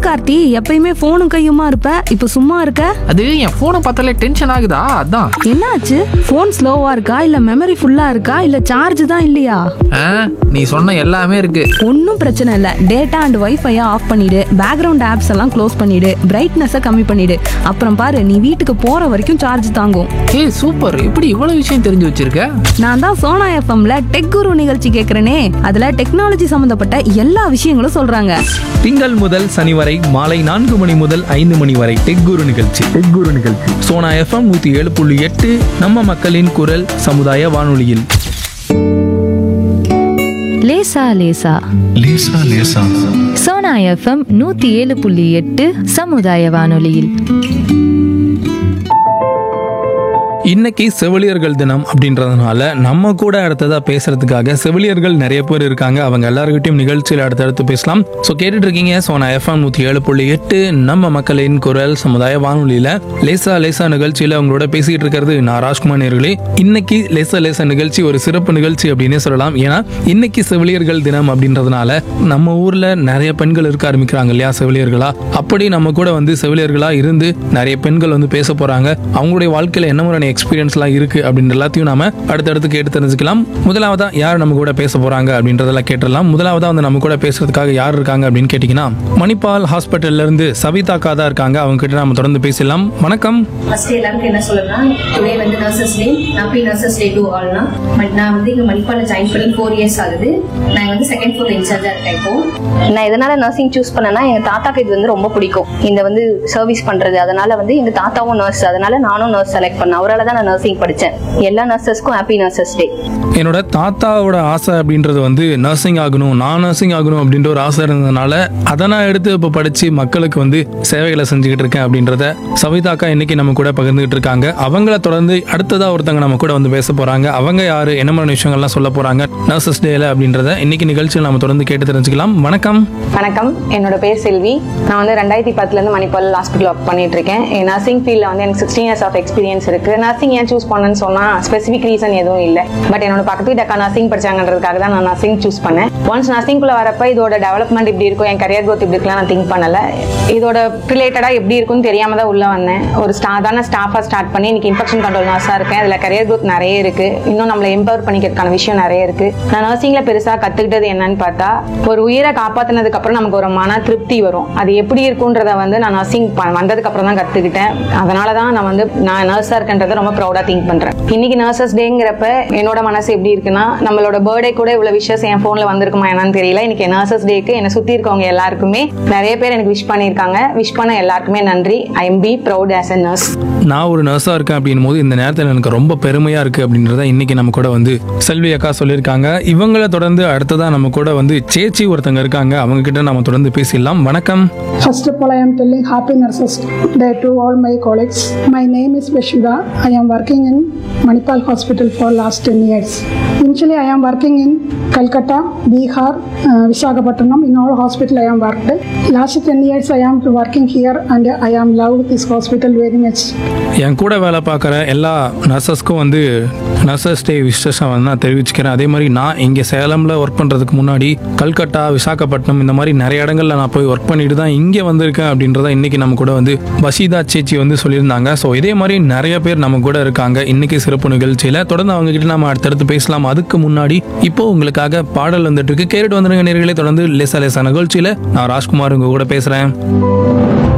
கார்த்தி எப்பயுமே போனும் கையுமா இருப்ப இப்ப சும்மா இருக்க அது என் போனை பார்த்தாலே டென்ஷன் ஆகுதா அதான் என்னாச்சு போன் ஸ்லோவா இருக்கா இல்ல மெமரி ஃபுல்லா இருக்கா இல்ல சார்ஜ் தான் இல்லையா ஆ, நீ சொன்ன எல்லாமே இருக்கு ஒன்றும் பிரச்சனை இல்லை டேட்டா அண்ட் வைஃபையை ஆஃப் பண்ணிடு பேக்ரவுண்ட் ஆப்ஸ் எல்லாம் க்ளோஸ் பண்ணிடு பிரைட்னஸை கம்மி பண்ணிடு அப்புறம் பாரு நீ வீட்டுக்கு போற வரைக்கும் சார்ஜ் தாங்கும் ஏய் சூப்பர் இப்படி இவ்வளவு விஷயம் தெரிஞ்சு வச்சிருக்க நான் தான் சோனா எஃப்எம்ல டெக் குரு நிகழ்ச்சி கேட்குறேனே அதுல டெக்னாலஜி சம்பந்தப்பட்ட எல்லா விஷயங்களும் சொல்றாங்க திங்கள் முதல் சனி வரை மாலை நான்கு மணி முதல் ஐந்து மணி வரை டெக் குரு நிகழ்ச்சி டெக் குரு நிகழ்ச்சி சோனா எஃப்எம் நூத்தி ஏழு புள்ளி எட்டு நம்ம மக்களின் குரல் சமுதாய வானொலியில் லேசா லேசா லேசா லேசா சோனா எஃப்எம் நூத்தி ஏழு புள்ளி எட்டு சமுதாய வானொலியில் இன்னைக்கு செவிலியர்கள் தினம் அப்படின்றதுனால நம்ம கூட அடுத்ததா பேசுறதுக்காக செவிலியர்கள் நிறைய பேர் இருக்காங்க அவங்க எல்லாருக்கிட்டையும் நிகழ்ச்சியில் அடுத்தடுத்து பேசலாம் ஸோ கேட்டுட்டு இருக்கீங்க சோனா எஃப்எம் நூத்தி ஏழு புள்ளி எட்டு நம்ம மக்களின் குரல் சமுதாய வானொலியில லேசா லேசா நிகழ்ச்சியில அவங்களோட பேசிட்டு இருக்கிறது நான் ராஜ்குமார் நேர்களே இன்னைக்கு லேசா லேசா நிகழ்ச்சி ஒரு சிறப்பு நிகழ்ச்சி அப்படின்னே சொல்லலாம் ஏன்னா இன்னைக்கு செவிலியர்கள் தினம் அப்படின்றதுனால நம்ம ஊர்ல நிறைய பெண்கள் இருக்க ஆரம்பிக்கிறாங்க இல்லையா செவிலியர்களா அப்படி நம்ம கூட வந்து செவிலியர்களா இருந்து நிறைய பெண்கள் வந்து பேச போறாங்க அவங்களுடைய வாழ்க்கையில என்ன மாதிரியான எக்ஸ்பீரியன்ஸ்லாம் இருக்கு அப்படின்ற எல்லாத்தையும் நாம அடுத்தடுத்து கேட்டு தெரிஞ்சுக்கலாம் முதலாவதா யார் நம்ம கூட பேச போறாங்க அப்படின்றதெல்லாம் கேட்டுடலாம் முதலாவதா வந்து நம்ம கூட பேசுறதுக்காக யார் இருக்காங்க அப்படின்னு கேட்டீங்கன்னா மணிப்பால் ஹாஸ்பிட்டல்ல இருந்து சவிதா காதா இருக்காங்க அவங்க கிட்ட நம்ம தொடர்ந்து பேசலாம் வணக்கம் ஃபர்ஸ்ட் எல்லாருக்கும் என்ன சொல்லணும்னா டுடே வந்து nurses day happy nurses day to ஆல்னா நான் வந்து இங்க மணிப்பால ஜாயின் பண்ணி ஃபோர் இயர்ஸ் ஆகுது நான் வந்து செகண்ட் ஃப்ளோர் இன்சார்ஜா இருக்கேன் இப்போ நான் எதனால நர்சிங் சூஸ் பண்ணேன்னா எங்க தாத்தாக்கு இது வந்து ரொம்ப பிடிக்கும் இந்த வந்து சர்வீஸ் பண்றது அதனால வந்து எங்க தாத்தாவும் நர்ஸ் அதனால நானும் நர்ஸ் செலக்ட் பண்ணேன் அவரால தான் நான் நர்சிங் படிச்சேன் எல்லா நர்சஸ்க்கும் ஹாப்பி நர்சஸ் டே என்னோட தாத்தாவோட ஆசை அப்படின்றது வந்து நர்சிங் ஆகணும் நான் நர்சிங் ஆகணும் அப்படின்ற ஒரு ஆசை இருந்ததுனால அதை நான் எடுத்து இப்போ படிச்சு மக்களுக்கு வந்து சேவைகளை செஞ்சுக்கிட்டு இருக்கேன் அப்படின்றத சவிதாக்கா இன்னைக்கு நம்ம கூட பகிர்ந்துகிட்டு இருக்காங்க அவங்கள தொடர்ந்து அடுத்ததா ஒருத்தங்க நம்ம கூட வந்து பேச போறாங்க அவங்க யாரு என்ன மாதிரி விஷயங்கள்லாம் சொல்ல போறாங்க நர்சஸ் டேல அப்படின்றத இன்னைக்கு நிகழ்ச்சியில் நம்ம தொடர்ந்து கேட்டு தெரிஞ்சுக்கலாம் வணக்கம் வணக்கம் என்னோட பேர் செல்வி நான் வந்து ரெண்டாயிரத்தி பத்துலேருந்து மணிப்பால் ஹாஸ்பிட்டல் ஒர்க் பண்ணிட்டு இருக்கேன் என் நர்சிங் ஃபீல்டில் வந்து எனக்கு சிக்ஸ்டீன் இயர்ஸ் ஆஃப் எக்ஸ்பீரியன்ஸ் இருக்கு நர்சிங் ஏன் சூஸ் பண்ணேன்னு சொன்னால் ஸ்பெசிஃபிக் ரீசன் எதுவும் இல்லை பட் என்னோட பக்கத்து வீட்டு அக்கா நர்சிங் படிச்சாங்கன்றதுக்காக தான் நான் நர்சிங் சூஸ் பண்ணேன் ஒன்ஸ் நர்சிங்குள்ள வரப்ப இதோட டெவலப்மெண்ட் இப்படி இருக்கும் என் கரியர் growth இப்படி இருக்கலாம் நான் திங்க் பண்ணல இதோட ரிலேட்டடாக எப்படி இருக்கும்னு தெரியாம தான் உள்ள வந்தேன் ஒரு சாதாரண ஸ்டாஃபாக ஸ்டார்ட் பண்ணி இன்னைக்கு இன்ஃபெக்ஷன் கண்ட்ரோல் நர்ஸாக இருக்கேன் அதில் கரியர் growth நிறைய இருக்கு இன்னும் நம்மளை எம்பவர் பண்ணிக்கிறதுக்கான விஷயம் நிறைய இருக்கு நான் நர்சிங்ல பெருசா கத்துக்கிட்டது என்னன்னு பார்த்தா ஒரு உயிரை காப்பாத்தினதுக்கு அப்புறம் நமக்கு ஒரு மன திருப்தி வரும் அது எப்படி இருக்குன்றத வந்து நான் நர்சிங் வந்ததுக்கு அப்புறம் தான் கத்துக்கிட்டேன் அதனால தான் நான் வந்து நான் நர்ஸா இருக்கன்றதை ரொம்ப ப்ரௌடா திங்க் பண்றேன் இன்னைக்கு நர்சஸ் டேங்கிறப்ப என்னோட மனசு எப்படி இருக்குன்னா நம்மளோட பர்த்டே கூட இவ்வளவு விஷஸ் என் போன்ல வந்திருக்குமா என்னன்னு தெரியல இன்னைக்கு நர்சஸ் டேக்கு என்னை சுத்தி இருக்கவங்க எல்லாருக்குமே நிறைய பேர் எனக்கு விஷ் பண்ணியிருக்காங்க விஷ் பண்ண எல்லாருக்குமே நன்றி I am be proud as a nurse நான் ஒரு நர்ஸாக இருக்கேன் அப்படின்னும் போது இந்த நேரத்தில் எனக்கு ரொம்ப பெருமையாக இருக்குது அப்படின்றத இன்னைக்கு நம்ம கூட வந்து செல்வி அக்கா சொல்லியிருக்காங்க இவங்கள தொடர்ந்து அடுத்ததாக நம்ம கூட வந்து சேச்சி ஒருத்தங்க இருக்காங்க அவங்க கிட்ட நம்ம தொடர்ந்து பேசிடலாம் வணக்கம் First of all, I am telling Happy Nurses Day to all my colleagues. My name is Bashida. I am working in Manipal Hospital for last 10 years. Initially, I am working in Calcutta, Bihar, uh, Visakhapatnam. In all hospital, I am worked. Last 10 years, I am working here and I am loved this hospital very much. என் கூட வேலை பார்க்குற எல்லா நர்சஸ்க்கும் வந்து nurses டே விசேஷம் வந்து நான் தெரிவிச்சுக்கிறேன் அதே மாதிரி நான் இங்கே சேலமில் ஒர்க் பண்ணுறதுக்கு முன்னாடி கல்கட்டா விசாகப்பட்டினம் இந்த மாதிரி நிறைய இடங்கள்ல நான் போய் ஒர்க் பண்ணிட்டு தான் இங்கே வந்திருக்கேன் அப்படின்றத இன்னைக்கு நம்ம கூட வந்து பஷீதா சேச்சி வந்து சொல்லியிருந்தாங்க ஸோ இதே மாதிரி நிறைய பேர் நம்ம கூட இருக்காங்க இன்னைக்கு சிறப்பு நிகழ்ச்சியில் தொடர்ந்து அவங்க கிட்ட நம்ம அடுத்தடுத்து பேசலாம் அதுக்கு முன்னாடி இப்போ உங்களுக்காக பாடல் வந்துட்டு இருக்கு கேட்டுட்டு வந்துருங்க நேர்களே தொடர்ந்து லேசா லேசா நிகழ்ச்சியில் நான் ராஜ்குமார் உங்க கூட பேசுகிறேன்